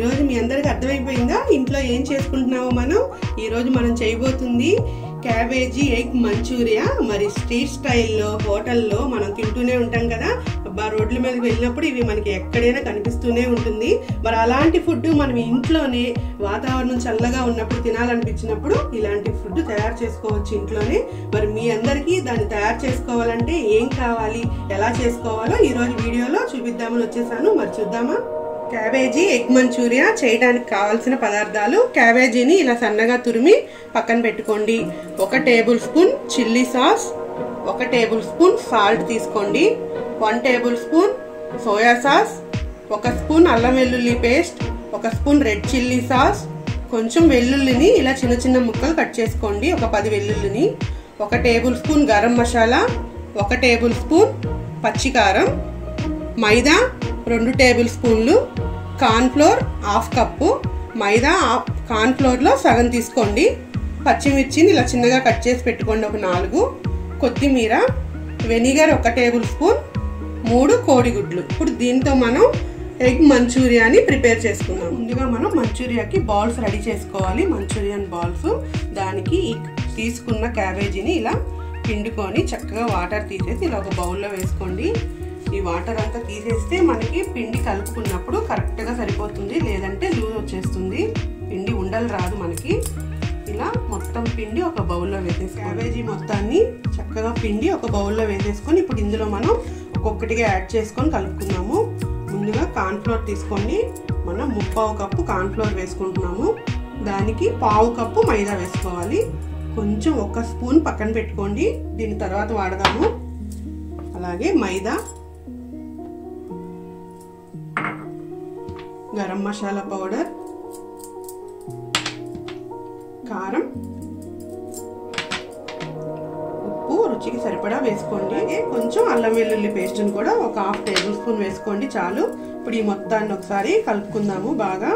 రోజు మీ అందరికి అర్థమైపోయిందా ఇంట్లో ఏం చేసుకుంటున్నామో మనం ఈ రోజు మనం చేయబోతుంది క్యాబేజీ ఎగ్ మంచూరియా మరి స్ట్రీట్ స్టైల్లో హోటల్లో మనం తింటూనే ఉంటాం కదా అబ్బా రోడ్ల మీదకి వెళ్ళినప్పుడు ఇవి మనకి ఎక్కడైనా కనిపిస్తూనే ఉంటుంది మరి అలాంటి ఫుడ్ మనం ఇంట్లోనే వాతావరణం చల్లగా ఉన్నప్పుడు తినాలనిపించినప్పుడు ఇలాంటి ఫుడ్ తయారు చేసుకోవచ్చు ఇంట్లోనే మరి మీ అందరికీ దాన్ని తయారు చేసుకోవాలంటే ఏం కావాలి ఎలా చేసుకోవాలో ఈ రోజు వీడియోలో చూపిద్దామని వచ్చేసాను మరి చూద్దామా క్యాబేజీ ఎగ్ మంచూరియా చేయడానికి కావాల్సిన పదార్థాలు క్యాబేజీని ఇలా సన్నగా తురిమి పక్కన పెట్టుకోండి ఒక టేబుల్ స్పూన్ చిల్లీ సాస్ ఒక టేబుల్ స్పూన్ సాల్ట్ తీసుకోండి one tablespoon soya sauce ఒక స్పూన్ అల్లం వెల్లుల్లి పేస్ట్ ఒక స్పూన్ రెడ్ చిల్లీ సాస్ కొంచెం వెల్లుల్లిని ఇలా చిన్న చిన్న ముక్కలు కట్ చేసుకోండి ఒక పది వెల్లుల్లిని ఒక టేబుల్ స్పూన్ గరం మసాలా ఒక టేబుల్ స్పూన్ పచ్చికారం మైదా రెండు టేబుల్ స్పూన్లు కార్న్ఫ్లోర్ హాఫ్ కప్పు మైదా కార్న్ఫ్లోర్లో సగం తీసుకోండి పచ్చిమిర్చిని ఇలా చిన్నగా కట్ చేసి పెట్టుకోండి ఒక నాలుగు కొత్తిమీర వెనిగర్ ఒక టేబుల్ స్పూన్ మూడు కోడిగుడ్లు ఇప్పుడు దీంతో మనం ఎగ్ మంచూరియాని ప్రిపేర్ చేసుకుందాం ముందుగా మనం మంచూరియాకి బాల్స్ రెడీ చేసుకోవాలి మంచూరియన్ బాల్స్ దానికి ఈ తీసుకున్న క్యాబేజీని ఇలా పిండుకొని చక్కగా వాటర్ తీసేసి ఇలా ఒక బౌల్లో వేసుకోండి ఈ వాటర్ అంతా తీసేస్తే మనకి పిండి కలుపుకున్నప్పుడు కరెక్ట్గా సరిపోతుంది లేదంటే లూజ్ వచ్చేస్తుంది పిండి ఉండలు రాదు మనకి ఇలా మొత్తం పిండి ఒక బౌల్లో వేసేసి క్యాబేజీ మొత్తాన్ని చక్కగా పిండి ఒక బౌల్లో వేసేసుకొని ఇప్పుడు ఇందులో మనం ఒక్కొక్కటిగా యాడ్ చేసుకొని కలుపుకుందాము ముందుగా కార్న్ఫ్లోర్ తీసుకోండి మనం ముప్పావు కప్పు కార్న్ఫ్లోర్ వేసుకుంటున్నాము దానికి పావు కప్పు మైదా వేసుకోవాలి కొంచెం ఒక స్పూన్ పక్కన పెట్టుకోండి దీని తర్వాత వాడదాము అలాగే మైదా గరం మసాలా పౌడర్ కారం ఉప్పు రుచికి సరిపడా వేసుకోండి కొంచెం అల్లం వెల్లుల్లి పేస్ట్ని కూడా ఒక హాఫ్ టేబుల్ స్పూన్ వేసుకోండి చాలు ఇప్పుడు ఈ మొత్తాన్ని ఒకసారి కలుపుకుందాము బాగా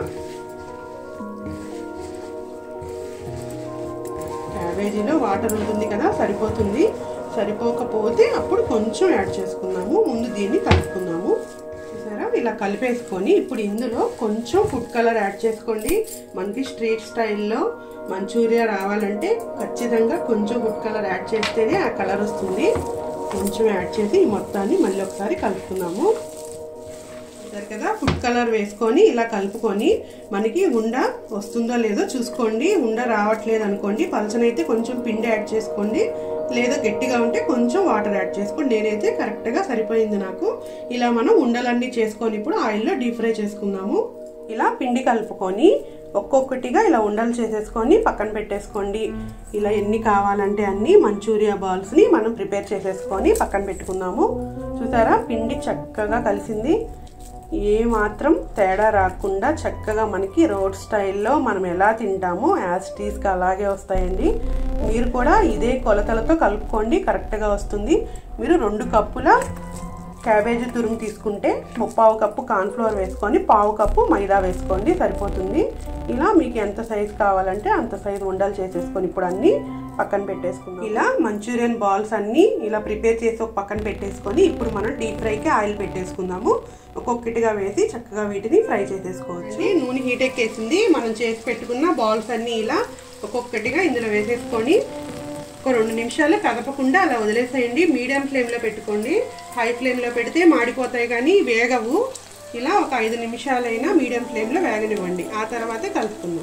క్యాబేజీలో వాటర్ ఉంటుంది కదా సరిపోతుంది సరిపోకపోతే అప్పుడు కొంచెం యాడ్ చేసుకుందాము ముందు దీన్ని కలుపుకుందాము చూసారా ఇలా కలిపేసుకొని ఇప్పుడు ఇందులో కొంచెం ఫుడ్ కలర్ యాడ్ చేసుకోండి మనకి స్ట్రీట్ స్టైల్లో మంచూరియా రావాలంటే ఖచ్చితంగా కొంచెం ఫుడ్ కలర్ యాడ్ చేస్తేనే ఆ కలర్ వస్తుంది కొంచెం యాడ్ చేసి ఈ మొత్తాన్ని మళ్ళీ ఒకసారి కలుపుకుందాము చూసారు కదా ఫుడ్ కలర్ వేసుకొని ఇలా కలుపుకొని మనకి ఉండ వస్తుందో లేదో చూసుకోండి ఉండ రావట్లేదు అనుకోండి పలచనైతే కొంచెం పిండి యాడ్ చేసుకోండి లేదా గట్టిగా ఉంటే కొంచెం వాటర్ యాడ్ చేసుకోండి నేనైతే కరెక్ట్గా సరిపోయింది నాకు ఇలా మనం ఉండలన్నీ చేసుకొని ఇప్పుడు ఆయిల్లో డీప్ ఫ్రై చేసుకుందాము ఇలా పిండి కలుపుకొని ఒక్కొక్కటిగా ఇలా ఉండలు చేసేసుకొని పక్కన పెట్టేసుకోండి ఇలా ఎన్ని కావాలంటే అన్ని మంచూరియా బాల్స్ని మనం ప్రిపేర్ చేసేసుకొని పక్కన పెట్టుకుందాము చూసారా పిండి చక్కగా కలిసింది ఏ మాత్రం తేడా రాకుండా చక్కగా మనకి రోడ్ స్టైల్లో మనం ఎలా తింటామో యాస్టీస్గా అలాగే వస్తాయండి మీరు కూడా ఇదే కొలతలతో కలుపుకోండి కరెక్ట్గా వస్తుంది మీరు రెండు కప్పుల క్యాబేజీ తురుము తీసుకుంటే ముప్పావు కప్పు కార్న్ఫ్లోర్ వేసుకొని పావు కప్పు మైదా వేసుకోండి సరిపోతుంది ఇలా మీకు ఎంత సైజు కావాలంటే అంత సైజు ఉండలు చేసేసుకొని ఇప్పుడు అన్నీ పక్కన పెట్టేసుకుందాం ఇలా మంచూరియన్ బాల్స్ అన్ని ఇలా ప్రిపేర్ చేసి ఒక పక్కన పెట్టేసుకొని ఇప్పుడు మనం డీప్ ఫ్రైకి ఆయిల్ పెట్టేసుకుందాము ఒక్కొక్కటిగా వేసి చక్కగా వీటిని ఫ్రై చేసేసుకోవచ్చు నూనె హీట్ ఎక్కేసింది మనం చేసి పెట్టుకున్న బాల్స్ అన్ని ఇలా ఒక్కొక్కటిగా ఇందులో వేసేసుకొని ఒక రెండు నిమిషాలు కదపకుండా అలా వదిలేసేయండి మీడియం ఫ్లేమ్లో పెట్టుకోండి హై ఫ్లేమ్లో పెడితే మాడిపోతాయి కానీ వేగవు ఇలా ఒక ఐదు నిమిషాలైనా మీడియం ఫ్లేమ్లో వేగనివ్వండి ఆ తర్వాతే కలుపుకుందాం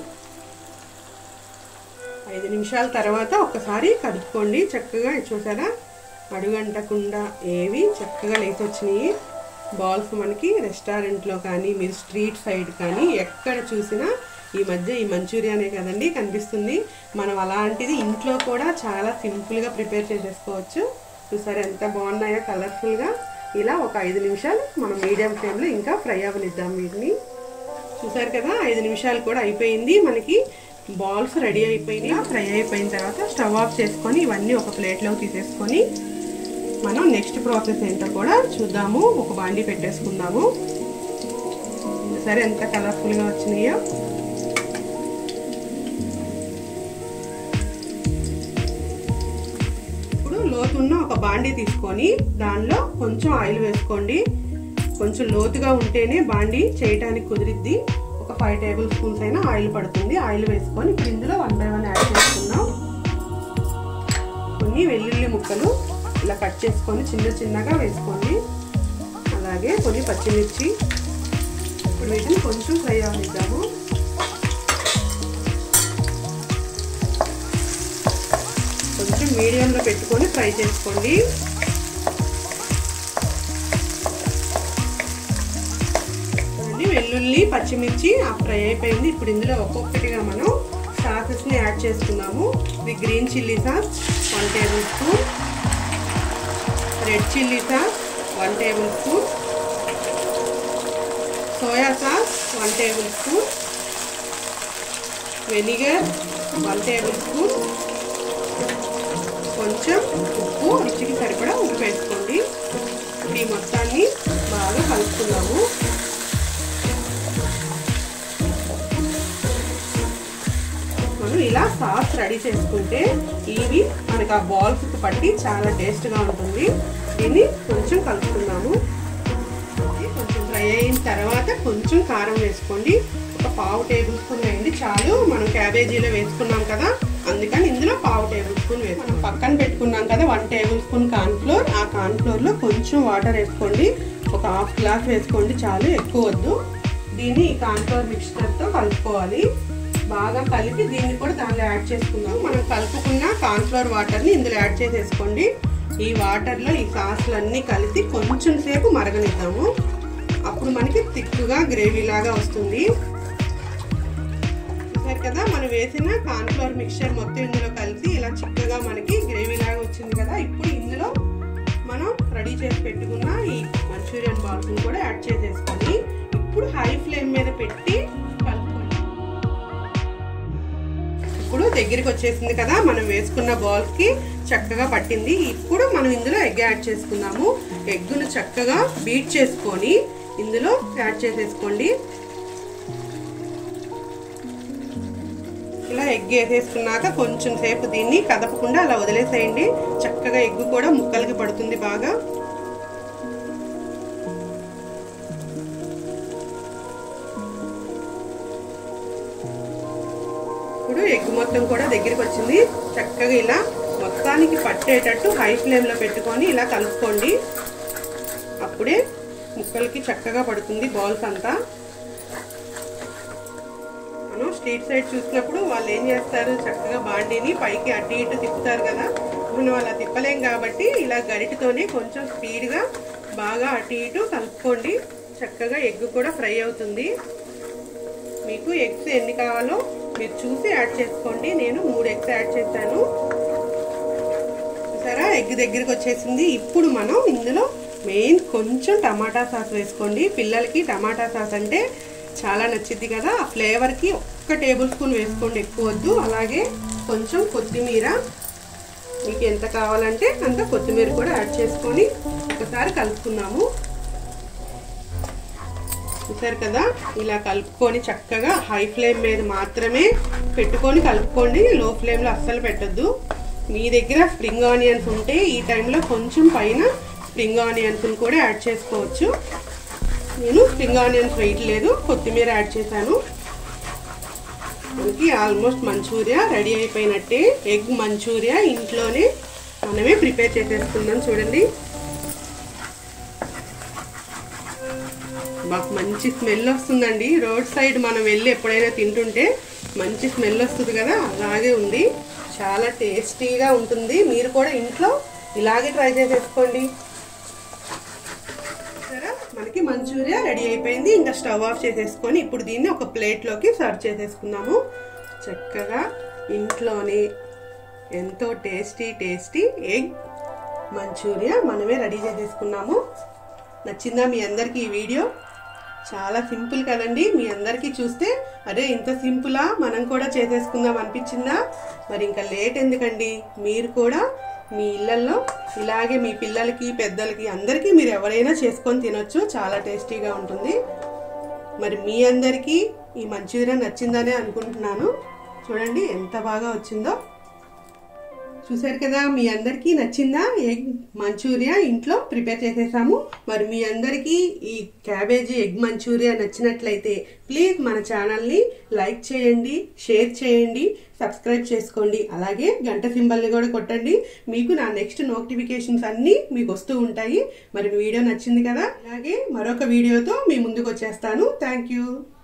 ఐదు నిమిషాల తర్వాత ఒకసారి కలుపుకోండి చక్కగా చూసారా అడుగంటకుండా ఏవి చక్కగా లేచి వచ్చినాయి బాల్స్ మనకి రెస్టారెంట్లో కానీ మీరు స్ట్రీట్ సైడ్ కానీ ఎక్కడ చూసినా ఈ మధ్య ఈ మంచూరియానే కదండి కనిపిస్తుంది మనం అలాంటిది ఇంట్లో కూడా చాలా సింపుల్గా ప్రిపేర్ చేసేసుకోవచ్చు చూసారా ఎంత బాగున్నాయో కలర్ఫుల్గా ఇలా ఒక ఐదు నిమిషాలు మనం మీడియం ఫ్లేమ్లో ఇంకా ఫ్రై అవ్వనిద్దాం వీటిని చూసారు కదా ఐదు నిమిషాలు కూడా అయిపోయింది మనకి బాల్స్ రెడీ అయిపోయినాయి ఫ్రై అయిపోయిన తర్వాత స్టవ్ ఆఫ్ చేసుకొని ఇవన్నీ ఒక ప్లేట్లోకి తీసేసుకొని మనం నెక్స్ట్ ప్రాసెస్ ఏంటో కూడా చూద్దాము ఒక బాండి పెట్టేసుకుందాము సరే ఎంత కలర్ఫుల్గా వచ్చినాయో ఇప్పుడు లోతున్న ఒక బాండి తీసుకొని దానిలో కొంచెం ఆయిల్ వేసుకోండి కొంచెం లోతుగా ఉంటేనే బాండి చేయటానికి కుదిరిద్ది ఒక ఫైవ్ టేబుల్ స్పూన్స్ అయినా ఆయిల్ పడుతుంది ఆయిల్ వేసుకొని ఇప్పుడు ఇందులో వన్ బై వన్ యాడ్ చేసుకుందాం కొన్ని వెల్లుల్లి ముక్కలు ఇలా కట్ చేసుకొని చిన్న చిన్నగా వేసుకోండి అలాగే కొన్ని పచ్చిమిర్చి ఇప్పుడు వీటిని కొంచెం ఫ్రై అవనిద్దాము కొంచెం మీడియంలో పెట్టుకొని ఫ్రై చేసుకోండి వెల్లుల్లి పచ్చిమిర్చి ఆ ఫ్రై అయిపోయింది ఇప్పుడు ఇందులో ఒక్కొక్కటిగా మనం సాసెస్ని యాడ్ చేసుకుందాము ఇది green chilli sauce one tablespoon red chilli sauce one tablespoon soya sauce one tablespoon vinegar one tablespoon కొంచెం ఉప్పు రుచికి సరిపడా ఉప్పు వేసుకోండి ఈ మొత్తాన్ని బాగా కలుపుకున్నాము మనం ఇలా సాస్ రెడీ చేసుకుంటే ఇవి మనకి ఆ బాల్స్కి పట్టి చాలా టేస్ట్గా ఉంటుంది దీన్ని కొంచెం కలుపుకున్నాము కొంచెం ఫ్రై అయిన తర్వాత కొంచెం కారం వేసుకోండి ఒక పావు టేబుల్ స్పూన్ వేయండి చాలు మనం క్యాబేజీలో వేసుకున్నాం కదా అందుకని ఇందులో పావు టేబుల్ స్పూన్ వేసి మనం పక్కన పెట్టుకున్నాం కదా వన్ టేబుల్ స్పూన్ కార్న్ఫ్లోర్ ఆ కార్న్ఫ్లోర్లో కొంచెం వాటర్ వేసుకోండి ఒక హాఫ్ గ్లాస్ వేసుకోండి చాలు ఎక్కువ వద్దు దీన్ని ఈ కార్న్ఫ్లోర్ మిక్స్చర్తో కలుపుకోవాలి బాగా కలిపి దీన్ని కూడా దానిలో యాడ్ చేసుకుందాం మనం కలుపుకున్న కార్న్ఫ్లోర్ వాటర్ని ఇందులో యాడ్ చేసేసుకోండి ఈ వాటర్లో ఈ సాస్లన్నీ కలిపి కొంచెం సేపు మరగనిద్దాము అప్పుడు మనకి తిక్కుగా గ్రేవీ లాగా వస్తుంది చూసారు కదా మనం వేసిన కార్న్ఫ్లోర్ మిక్చర్ మొత్తం ఇందులో కలిసి ఇలా చిక్కగా మనకి గ్రేవీ లాగా వచ్చింది కదా ఇప్పుడు ఇందులో మనం రెడీ చేసి పెట్టుకున్న ఈ మంచూరియన్ బాల్స్ కూడా యాడ్ చేసేసుకొని ఇప్పుడు హై ఫ్లేమ్ మీద పెట్టి కలుపుకోండి ఇప్పుడు దగ్గరికి వచ్చేసింది కదా మనం వేసుకున్న బాల్స్ కి చక్కగా పట్టింది ఇప్పుడు మనం ఇందులో ఎగ్ యాడ్ చేసుకుందాము ఎగ్గును చక్కగా బీట్ చేసుకొని ఇందులో యాడ్ చేసేసుకోండి ఇలా ఎగ్ వేసేసుకున్నాక కొంచెం సేపు దీన్ని కదపకుండా అలా వదిలేసేయండి చక్కగా ఎగ్గు కూడా ముక్కలకి పడుతుంది బాగా ఇప్పుడు ఎగ్ మొత్తం కూడా దగ్గరికి వచ్చింది చక్కగా ఇలా మొత్తానికి పట్టేటట్టు హై ఫ్లేమ్లో పెట్టుకొని ఇలా కలుపుకోండి అప్పుడే ముక్కలకి చక్కగా పడుతుంది బాల్స్ అంతా మనం స్ట్రీట్ సైడ్ చూసినప్పుడు వాళ్ళు ఏం చేస్తారు చక్కగా బాండీని పైకి అటు ఇటు తిప్పుతారు కదా మనం అలా తిప్పలేం కాబట్టి ఇలా గరిటితోనే కొంచెం స్పీడ్గా బాగా అటు ఇటు కలుపుకోండి చక్కగా ఎగ్ కూడా ఫ్రై అవుతుంది మీకు ఎగ్స్ ఎన్ని కావాలో మీరు చూసి యాడ్ చేసుకోండి నేను మూడు ఎగ్స్ యాడ్ చేశాను చూసారా ఎగ్ దగ్గరికి వచ్చేసింది ఇప్పుడు మనం ఇందులో మెయిన్ కొంచెం టమాటా సాస్ వేసుకోండి పిల్లలకి టమాటా సాస్ అంటే చాలా నచ్చింది కదా ఆ ఫ్లేవర్కి ఒక్క టేబుల్ స్పూన్ వేసుకోండి ఎక్కువ వద్దు అలాగే కొంచెం కొత్తిమీర మీకు ఎంత కావాలంటే అంత కొత్తిమీర కూడా యాడ్ చేసుకొని ఒకసారి కలుపుకున్నాము చూసారు కదా ఇలా కలుపుకొని చక్కగా హై ఫ్లేమ్ మీద మాత్రమే పెట్టుకొని కలుపుకోండి లో ఫ్లేమ్లో అస్సలు పెట్టద్దు మీ దగ్గర స్ప్రింగ్ ఆనియన్స్ ఉంటే ఈ టైంలో కొంచెం పైన స్ప్రింగ్ ఆనియన్స్ కూడా యాడ్ చేసుకోవచ్చు నేను స్ప్రింగ్ ఆనియన్స్ వేయట్లేదు కొత్తిమీర యాడ్ చేశాను మనకి ఆల్మోస్ట్ మంచూరియా రెడీ అయిపోయినట్టే ఎగ్ మంచూరియా ఇంట్లోనే మనమే ప్రిపేర్ చేసేసుకుందాం చూడండి మాకు మంచి స్మెల్ వస్తుందండి రోడ్ సైడ్ మనం వెళ్ళి ఎప్పుడైనా తింటుంటే మంచి స్మెల్ వస్తుంది కదా అలాగే ఉంది చాలా టేస్టీగా ఉంటుంది మీరు కూడా ఇంట్లో ఇలాగే ట్రై చేసేసుకోండి సరే మనకి మంచూరియా రెడీ అయిపోయింది ఇంకా స్టవ్ ఆఫ్ చేసేసుకొని ఇప్పుడు దీన్ని ఒక ప్లేట్లోకి సర్వ్ చేసేసుకుందాము చక్కగా ఇంట్లోనే ఎంతో టేస్టీ టేస్టీ ఎగ్ మంచూరియా మనమే రెడీ చేసేసుకున్నాము నచ్చిందా మీ అందరికీ ఈ వీడియో చాలా సింపుల్ కదండి మీ అందరికీ చూస్తే అరే ఇంత సింపులా మనం కూడా చేసేసుకుందాం అనిపించిందా మరి ఇంకా లేట్ ఎందుకండి మీరు కూడా మీ ఇళ్ళల్లో ఇలాగే మీ పిల్లలకి పెద్దలకి అందరికీ మీరు ఎవరైనా చేసుకొని తినొచ్చు చాలా టేస్టీగా ఉంటుంది మరి మీ అందరికీ ఈ మంచూరియా నచ్చిందనే అనుకుంటున్నాను చూడండి ఎంత బాగా వచ్చిందో చూసారు కదా మీ అందరికీ నచ్చిందా ఎగ్ మంచూరియా ఇంట్లో ప్రిపేర్ చేసేసాము మరి మీ అందరికీ ఈ క్యాబేజీ ఎగ్ మంచూరియా నచ్చినట్లయితే ప్లీజ్ మన ఛానల్ని లైక్ చేయండి షేర్ చేయండి సబ్స్క్రైబ్ చేసుకోండి అలాగే గంట సింబల్ని కూడా కొట్టండి మీకు నా నెక్స్ట్ నోటిఫికేషన్స్ అన్నీ మీకు వస్తూ ఉంటాయి మరి వీడియో నచ్చింది కదా అలాగే మరొక వీడియోతో మీ ముందుకు వచ్చేస్తాను థ్యాంక్ యూ